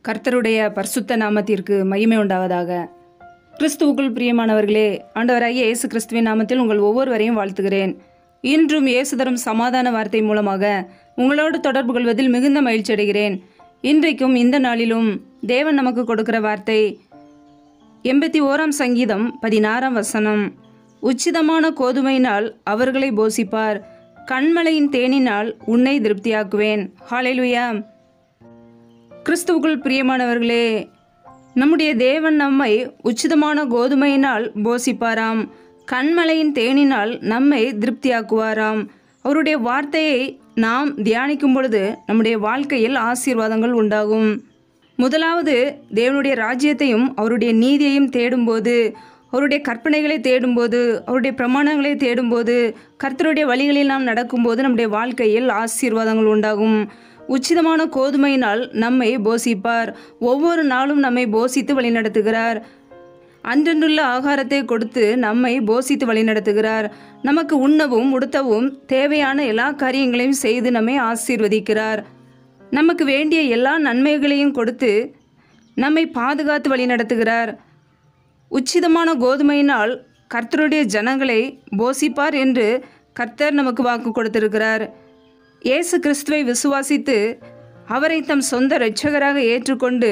கர்த்தருடைய பரிசுத்த நாமத்திற்கு மகிமை உண்டாவதாக கிறிஸ்துவுக்குள் பிரியமானவர்களே ஆண்டவராகிய இயேசு கிறிஸ்துவின் நாமத்தில் உங்கள் ஒவ்வொருவரையும் வாழ்த்துகிறேன் இன்றும் இயேசு தரும் சமாதான வார்த்தை மூலமாக உங்களோடு தொடர்பு கொள்வதில் மிகுந்த மகிழ்ச்சி அடைகிறேன் இன்றைக்கும் இந்த நாளிலும் தேவன் நமக்கு கொடுக்கிற வார்த்தை எண்பத்தி ஓராம் சங்கீதம் பதினாறாம் வசனம் உச்சிதமான கோதுமையினால் அவர்களை போசிப்பார் கண்மலையின் தேனினால் உன்னை திருப்தியாக்குவேன் ஹalleluya கிறிஸ்துவுக்குள் பிரியமானவர்களே நம்முடைய தேவன் நம்மை உச்சிதமான கோதுமையினால் போசிப்பாராம் கண்மலையின் தேனினால் நம்மை திருப்தியாக்குவாராம் அவருடைய வார்த்தையை நாம் தியானிக்கும் பொழுது நம்முடைய வாழ்க்கையில் ஆசீர்வாதங்கள் உண்டாகும் முதலாவது தேவனுடைய ராஜ்யத்தையும் அவருடைய நீதியையும் தேடும்போது அவருடைய கற்பனைகளை தேடும்போது அவருடைய பிரமாணங்களை தேடும்போது கர்த்தருடைய வழிகளில் நாம் நடக்கும்போது நம்முடைய வாழ்க்கையில் ஆசீர்வாதங்கள் உண்டாகும் உச்சிதமான கோதுமையினால் நம்மை போசிப்பார் ஒவ்வொரு நாளும் நம்மை போசித்து வழிநடத்துகிறார் அன்றன்றுள்ள ஆகாரத்தை கொடுத்து நம்மை போசித்து வழிநடத்துகிறார் நமக்கு உண்ணவும் உடுத்தவும் தேவையான எல்லா காரியங்களையும் செய்து நம்மை ஆசீர்வதிக்கிறார் நமக்கு வேண்டிய எல்லா நன்மைகளையும் கொடுத்து நம்மை பாதுகாத்து வழிநடத்துகிறார் உச்சிதமான கோதுமையினால் கர்த்தருடைய ஜனங்களை போசிப்பார் என்று கர்த்தர் நமக்கு வாக்கு கொடுத்திருக்கிறார் இயேசு கிறிஸ்துவை விசுவாசித்து அவரை தம் சொந்த இரட்சகராக ஏற்றுக்கொண்டு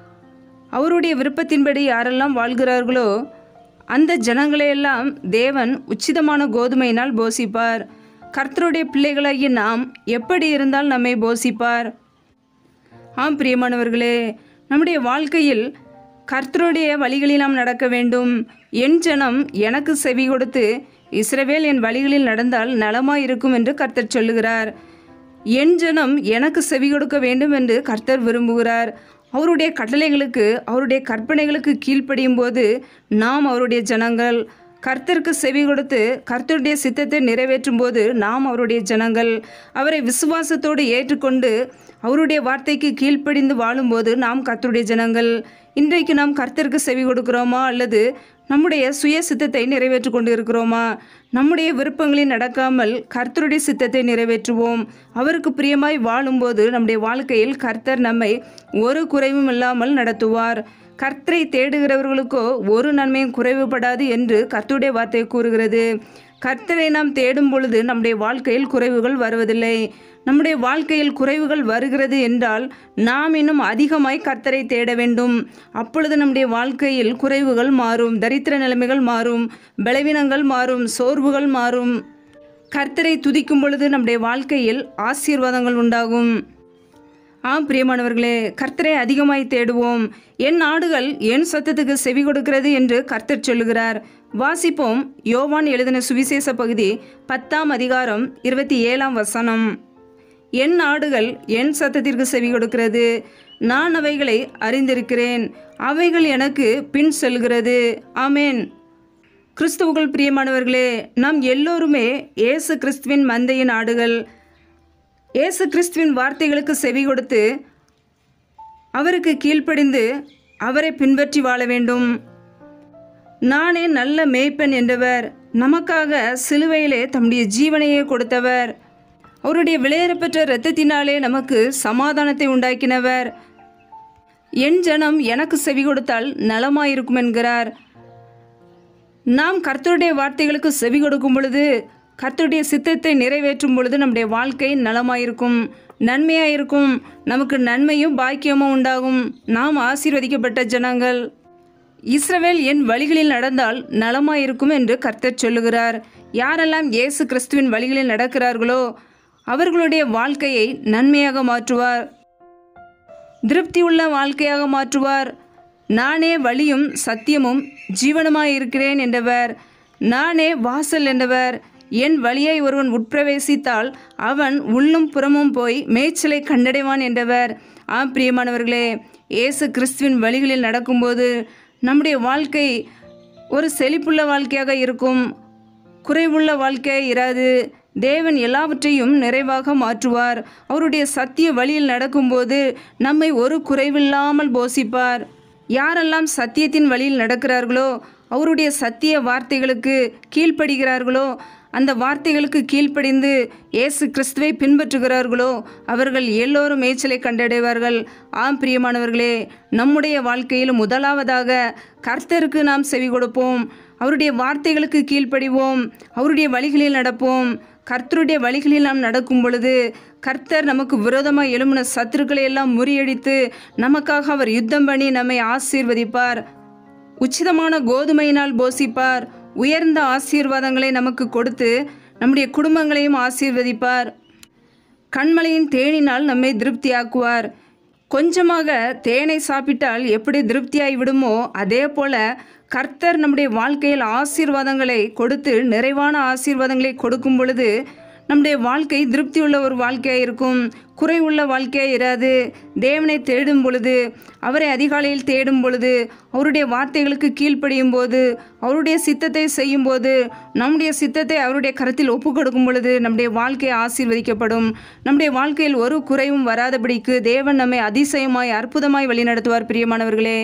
அவருடைய விருப்பத்தின்படி யாரெல்லாம் வாழ்கிறார்களோ அந்த ஜனங்களையெல்லாம் தேவன் உச்சிதமான கோதுமையினால் போசிப்பார் கர்த்தருடைய பிள்ளைகளாகிய நாம் எப்படி இருந்தால் நம்மை போசிப்பார் ஆம் பிரியமானவர்களே நம்முடைய வாழ்க்கையில் கர்த்தருடைய வழிகளில் நாம் நடக்க வேண்டும் என் ஜனம் எனக்கு செவி கொடுத்து இஸ்ரவேல் என் வழிகளில் நடந்தால் நலமாயிருக்கும் என்று கர்த்தர் சொல்லுகிறார் என் ஜனம் எனக்கு செவி கொடுக்க வேண்டும் என்று கர்த்தர் விரும்புகிறார் அவருடைய கட்டளைகளுக்கு அவருடைய கற்பனைகளுக்கு கீழ்ப்படியும் போது நாம் அவருடைய ஜனங்கள் கர்த்தருக்கு செவி கொடுத்து கர்த்தருடைய சித்தத்தை நிறைவேற்றும் போது நாம் அவருடைய ஜனங்கள் அவரை விசுவாசத்தோடு ஏற்றுக்கொண்டு அவருடைய வார்த்தைக்கு கீழ்ப்படிந்து வாழும்போது நாம் கர்த்தருடைய ஜனங்கள் இன்றைக்கு நாம் கர்த்தருக்கு செவி கொடுக்கிறோமா அல்லது நம்முடைய சுய சித்தத்தை நிறைவேற்றி கொண்டு இருக்கிறோமா நம்முடைய விருப்பங்களில் நடக்காமல் கர்த்தருடைய சித்தத்தை நிறைவேற்றுவோம் அவருக்கு பிரியமாய் வாழும்போது நம்முடைய வாழ்க்கையில் கர்த்தர் நம்மை ஒரு குறைவும் இல்லாமல் நடத்துவார் கர்த்தரை தேடுகிறவர்களுக்கோ ஒரு நன்மையும் குறைவுபடாது என்று கர்த்தருடைய வார்த்தை கூறுகிறது கர்த்தரை நாம் தேடும் பொழுது நம்முடைய வாழ்க்கையில் குறைவுகள் வருவதில்லை நம்முடைய வாழ்க்கையில் குறைவுகள் வருகிறது என்றால் நாம் இன்னும் அதிகமாய் கர்த்தரை தேட வேண்டும் அப்பொழுது நம்முடைய வாழ்க்கையில் குறைவுகள் மாறும் தரித்திர நிலைமைகள் மாறும் பலவீனங்கள் மாறும் சோர்வுகள் மாறும் கர்த்தரை துதிக்கும் பொழுது நம்முடைய வாழ்க்கையில் ஆசீர்வாதங்கள் உண்டாகும் ஆம் பிரியமானவர்களே கர்த்தரை அதிகமாய் தேடுவோம் என் நாடுகள் என் சத்தத்துக்கு செவி கொடுக்கிறது என்று கர்த்தர் சொல்லுகிறார் வாசிப்போம் யோவான் எழுதின சுவிசேஷ பகுதி பத்தாம் அதிகாரம் இருபத்தி ஏழாம் வசனம் என் நாடுகள் என் சத்தத்திற்கு செவி கொடுக்கிறது நான் அவைகளை அறிந்திருக்கிறேன் அவைகள் எனக்கு பின் செல்கிறது ஆமேன் கிறிஸ்துவுக்குள் பிரியமானவர்களே நாம் எல்லோருமே இயேசு கிறிஸ்துவின் மந்தையின் ஆடுகள் இயேசு கிறிஸ்துவின் வார்த்தைகளுக்கு செவி கொடுத்து அவருக்கு கீழ்ப்படிந்து அவரை பின்பற்றி வாழ வேண்டும் நானே நல்ல மேய்ப்பன் என்றவர் நமக்காக சிலுவையிலே தம்முடைய ஜீவனையே கொடுத்தவர் அவருடைய விளையேறப்பெற்ற இரத்தத்தினாலே நமக்கு சமாதானத்தை உண்டாக்கினவர் என் ஜனம் எனக்கு செவி கொடுத்தால் நலமாயிருக்கும் என்கிறார் நாம் கர்த்தருடைய வார்த்தைகளுக்கு செவி கொடுக்கும் பொழுது கர்த்தருடைய சித்தத்தை நிறைவேற்றும் பொழுது நம்முடைய வாழ்க்கை நலமாயிருக்கும் நன்மையாயிருக்கும் நமக்கு நன்மையும் பாக்கியமும் உண்டாகும் நாம் ஆசீர்வதிக்கப்பட்ட ஜனங்கள் இஸ்ரவேல் என் வழிகளில் நடந்தால் நலமாயிருக்கும் என்று கர்த்தர் சொல்லுகிறார் யாரெல்லாம் இயேசு கிறிஸ்துவின் வழிகளில் நடக்கிறார்களோ அவர்களுடைய வாழ்க்கையை நன்மையாக மாற்றுவார் திருப்தியுள்ள வாழ்க்கையாக மாற்றுவார் நானே வழியும் சத்தியமும் ஜீவனமாய் இருக்கிறேன் என்றவர் நானே வாசல் என்றவர் என் வழியை ஒருவன் உட்பிரவேசித்தால் அவன் உள்ளும் புறமும் போய் மேய்ச்சலை கண்டடைவான் என்றவர் ஆம் பிரியமானவர்களே இயேசு கிறிஸ்துவின் வழிகளில் நடக்கும்போது நம்முடைய வாழ்க்கை ஒரு செழிப்புள்ள வாழ்க்கையாக இருக்கும் குறைவுள்ள வாழ்க்கையாக இராது தேவன் எல்லாவற்றையும் நிறைவாக மாற்றுவார் அவருடைய சத்திய வழியில் நடக்கும்போது நம்மை ஒரு குறைவில்லாமல் போசிப்பார் யாரெல்லாம் சத்தியத்தின் வழியில் நடக்கிறார்களோ அவருடைய சத்திய வார்த்தைகளுக்கு கீழ்ப்படுகிறார்களோ அந்த வார்த்தைகளுக்கு கீழ்ப்படிந்து இயேசு கிறிஸ்துவை பின்பற்றுகிறார்களோ அவர்கள் எல்லோரும் மேய்ச்சலை கண்டடைவார்கள் ஆம் பிரியமானவர்களே நம்முடைய வாழ்க்கையில் முதலாவதாக கர்த்தருக்கு நாம் செவி கொடுப்போம் அவருடைய வார்த்தைகளுக்கு கீழ்ப்படிவோம் அவருடைய வழிகளில் நடப்போம் கர்த்தருடைய வழிகளில் நாம் நடக்கும் பொழுது கர்த்தர் நமக்கு விரோதமாக எழும்பின சத்துருக்களை எல்லாம் முறியடித்து நமக்காக அவர் யுத்தம் பண்ணி நம்மை ஆசீர்வதிப்பார் உச்சிதமான கோதுமையினால் போசிப்பார் உயர்ந்த ஆசீர்வாதங்களை நமக்கு கொடுத்து நம்முடைய குடும்பங்களையும் ஆசீர்வதிப்பார் கண்மலையின் தேனினால் நம்மை திருப்தியாக்குவார் கொஞ்சமாக தேனை சாப்பிட்டால் எப்படி திருப்தியாகி விடுமோ அதே போல கர்த்தர் நம்முடைய வாழ்க்கையில் ஆசீர்வாதங்களை கொடுத்து நிறைவான ஆசீர்வாதங்களை கொடுக்கும் பொழுது நம்முடைய வாழ்க்கை திருப்தியுள்ள ஒரு வாழ்க்கையாக இருக்கும் குறைவுள்ள வாழ்க்கையாக இராது தேவனை தேடும் பொழுது அவரை அதிகாலையில் தேடும் பொழுது அவருடைய வார்த்தைகளுக்கு கீழ்ப்படியும் போது அவருடைய சித்தத்தை செய்யும் போது நம்முடைய சித்தத்தை அவருடைய கரத்தில் ஒப்பு கொடுக்கும் பொழுது நம்முடைய வாழ்க்கை ஆசீர்வதிக்கப்படும் நம்முடைய வாழ்க்கையில் ஒரு குறைவும் வராதபடிக்கு தேவன் நம்மை அதிசயமாய் அற்புதமாய் வழிநடத்துவார் பிரியமானவர்களே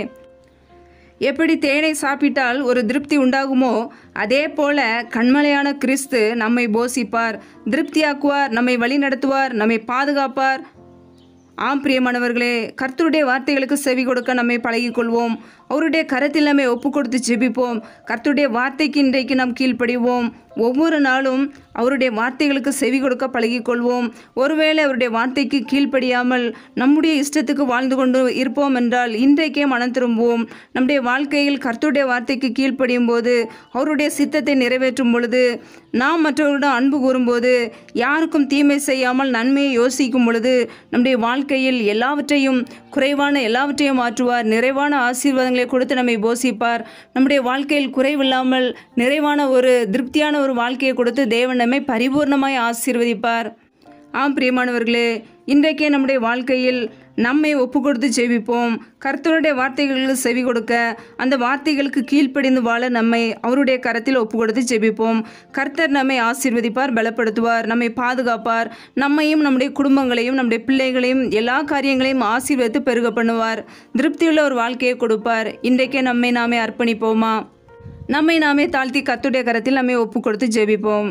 எப்படி தேனை சாப்பிட்டால் ஒரு திருப்தி உண்டாகுமோ அதே போல கண்மலையான கிறிஸ்து நம்மை போசிப்பார் திருப்தியாக்குவார் நம்மை வழிநடத்துவார் நம்மை பாதுகாப்பார் ஆம் பிரியமானவர்களே கர்த்தருடைய வார்த்தைகளுக்கு செவி கொடுக்க நம்மை பழகிக்கொள்வோம் அவருடைய கரத்தில் நம்மை ஒப்பு கொடுத்து ஜெபிப்போம் கர்த்தருடைய வார்த்தைக்கு இன்றைக்கு நாம் கீழ்ப்படிவோம் ஒவ்வொரு நாளும் அவருடைய வார்த்தைகளுக்கு செவி கொடுக்க பழகிக்கொள்வோம் ஒருவேளை அவருடைய வார்த்தைக்கு கீழ்ப்படியாமல் நம்முடைய இஷ்டத்துக்கு வாழ்ந்து கொண்டு இருப்போம் என்றால் இன்றைக்கே மனம் திரும்புவோம் நம்முடைய வாழ்க்கையில் கர்த்தருடைய வார்த்தைக்கு கீழ்ப்படியும் போது அவருடைய சித்தத்தை நிறைவேற்றும் பொழுது நாம் மற்றவர்களிடம் அன்பு கூறும்போது யாருக்கும் தீமை செய்யாமல் நன்மையை யோசிக்கும் பொழுது நம்முடைய வாழ்க்கையில் எல்லாவற்றையும் குறைவான எல்லாவற்றையும் மாற்றுவார் நிறைவான ஆசீர்வாதங்களை கொடுத்து நம்மை போசிப்பார் நம்முடைய வாழ்க்கையில் குறைவில்லாமல் நிறைவான ஒரு திருப்தியான ஒரு வாழ்க்கையை கொடுத்து தேவன் நம்மை பரிபூர்ணமாய் ஆசீர்வதிப்பார் ஆம் பிரியமானவர்களே இன்றைக்கே நம்முடைய வாழ்க்கையில் நம்மை ஒப்பு கொடுத்து ஜெபிப்போம் கர்த்தருடைய வார்த்தைகளுக்கு செவி கொடுக்க அந்த வார்த்தைகளுக்கு கீழ்ப்படிந்து வாழ நம்மை அவருடைய கரத்தில் ஒப்பு கொடுத்து ஜெபிப்போம் கர்த்தர் நம்மை ஆசீர்வதிப்பார் பலப்படுத்துவார் நம்மை பாதுகாப்பார் நம்மையும் நம்முடைய குடும்பங்களையும் நம்முடைய பிள்ளைகளையும் எல்லா காரியங்களையும் ஆசீர்வதித்து பெருக பண்ணுவார் திருப்தியுள்ள ஒரு வாழ்க்கையை கொடுப்பார் இன்றைக்கே நம்மை நாமே அர்ப்பணிப்போமா நம்மை நாமே தாழ்த்தி கர்த்தருடைய கரத்தில் நம்மை ஒப்பு கொடுத்து ஜெபிப்போம்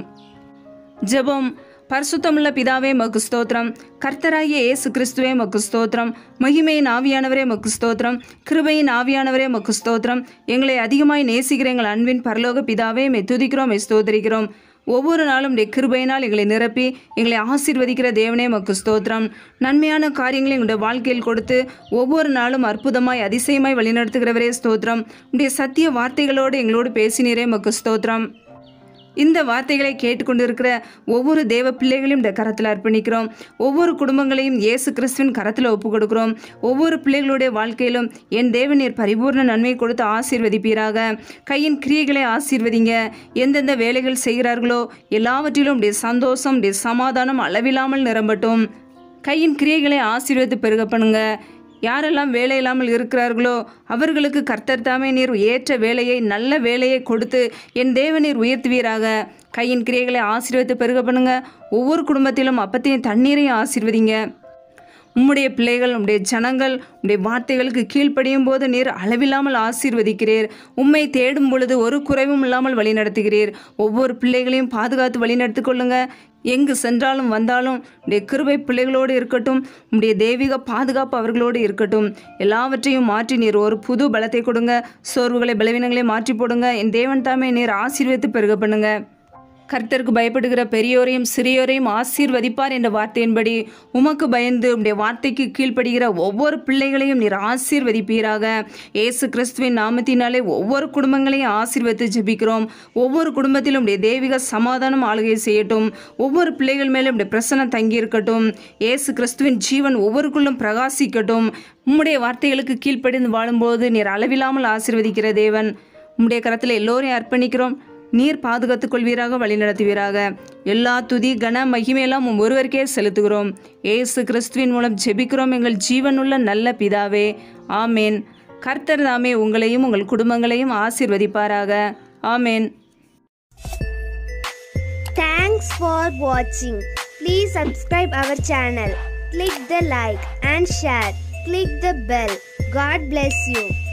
ஜெபம் பரிசுத்தமுள்ள பிதாவே மக்கு ஸ்தோத்திரம் கர்த்தராகிய இயேசு கிறிஸ்துவே மக்கு ஸ்தோத்திரம் மகிமையின் ஆவியானவரே மக்கு ஸ்தோத்திரம் கிருபையின் ஆவியானவரே மக்கு ஸ்தோத்திரம் எங்களை அதிகமாய் நேசிக்கிற எங்கள் அன்பின் பரலோக பிதாவே மெ துதிக்கிறோம் மெ ஸ்தோத்திரிக்கிறோம் ஒவ்வொரு நாளும் உடைய கிருபையினால் எங்களை நிரப்பி எங்களை ஆசீர்வதிக்கிற தேவனே மக்கு ஸ்தோத்திரம் நன்மையான காரியங்களை எங்களுடைய வாழ்க்கையில் கொடுத்து ஒவ்வொரு நாளும் அற்புதமாய் அதிசயமாய் வழிநடத்துகிறவரே ஸ்தோத்திரம் உடைய சத்திய வார்த்தைகளோடு எங்களோடு பேசினீரே மக்கு ஸ்தோத்திரம் இந்த வார்த்தைகளை கேட்டுக்கொண்டிருக்கிற ஒவ்வொரு தேவ பிள்ளைகளையும் இந்த கரத்தில் அர்ப்பணிக்கிறோம் ஒவ்வொரு குடும்பங்களையும் இயேசு கிறிஸ்துவின் கரத்தில் ஒப்பு கொடுக்கிறோம் ஒவ்வொரு பிள்ளைகளுடைய வாழ்க்கையிலும் என் தேவநீர் பரிபூர்ண நன்மை கொடுத்து ஆசீர்வதிப்பீராக கையின் கிரியைகளை ஆசீர்வதிங்க எந்தெந்த வேலைகள் செய்கிறார்களோ எல்லாவற்றிலும் உடைய சந்தோஷம் உடைய சமாதானம் அளவில்லாமல் நிரம்பட்டும் கையின் கிரியைகளை ஆசீர்வதித்து பெருக பண்ணுங்க யாரெல்லாம் வேலை இல்லாமல் இருக்கிறார்களோ அவர்களுக்கு கர்த்தர் தாமே நீர் ஏற்ற வேலையை நல்ல வேலையை கொடுத்து என் தேவநீர் உயர்த்துவீராக கையின் கிரியைகளை ஆசீர்வதித்து பெருக பண்ணுங்க ஒவ்வொரு குடும்பத்திலும் அப்பத்தையும் தண்ணீரையும் ஆசீர்வதிங்க உம்முடைய பிள்ளைகள் உம்முடைய ஜனங்கள் உம்முடைய வார்த்தைகளுக்கு கீழ்ப்படியும் போது நீர் அளவில்லாமல் ஆசீர்வதிக்கிறீர் உம்மை தேடும் பொழுது ஒரு குறைவும் இல்லாமல் வழிநடத்துகிறீர் ஒவ்வொரு பிள்ளைகளையும் பாதுகாத்து வழிநடத்திக் கொள்ளுங்க எங்கு சென்றாலும் வந்தாலும் உடைய கிருபை பிள்ளைகளோடு இருக்கட்டும் உடைய தெய்வீக பாதுகாப்பு அவர்களோடு இருக்கட்டும் எல்லாவற்றையும் மாற்றி நீர் ஒரு புது பலத்தை கொடுங்க சோர்வுகளை பலவீனங்களை மாற்றி போடுங்க என் தேவன் தாமே நீர் ஆசீர்வதித்து பெருக பண்ணுங்க கர்த்தருக்கு பயப்படுகிற பெரியோரையும் சிறியோரையும் ஆசீர்வதிப்பார் என்ற வார்த்தையின்படி உமக்கு பயந்து உம்முடைய வார்த்தைக்கு கீழ்ப்படுகிற ஒவ்வொரு பிள்ளைகளையும் நீர் ஆசீர்வதிப்பீராக இயேசு கிறிஸ்துவின் நாமத்தினாலே ஒவ்வொரு குடும்பங்களையும் ஆசீர்வதித்து ஜெபிக்கிறோம் ஒவ்வொரு குடும்பத்திலும் உடைய தெய்வீக சமாதானம் ஆளுகை செய்யட்டும் ஒவ்வொரு பிள்ளைகள் மேலும் உடைய பிரசனம் தங்கி இருக்கட்டும் இயேசு கிறிஸ்துவின் ஜீவன் ஒவ்வொருக்குள்ளும் பிரகாசிக்கட்டும் உம்முடைய வார்த்தைகளுக்கு கீழ்ப்படிந்து வாழும்போது நீர் அளவில்லாமல் ஆசீர்வதிக்கிற தேவன் உம்முடைய கரத்தில் எல்லோரையும் அர்ப்பணிக்கிறோம் நீர் பாதுகாத்துக் கொள்வீராக வழிநடத்துவீராக எல்லா துதி கன மகிமையெல்லாம் உம் ஒருவருக்கே செலுத்துகிறோம் ஏசு கிறிஸ்துவின் மூலம் ஜெபிக்கிறோம் எங்கள் ஜீவனுள்ள நல்ல பிதாவே ஆமேன் கர்த்தர் தாமே உங்களையும் உங்கள் குடும்பங்களையும் ஆசீர்வதிப்பாராக ஆமேன் Thanks for watching. Please subscribe our channel. Click the like and share. Click the bell. God bless you.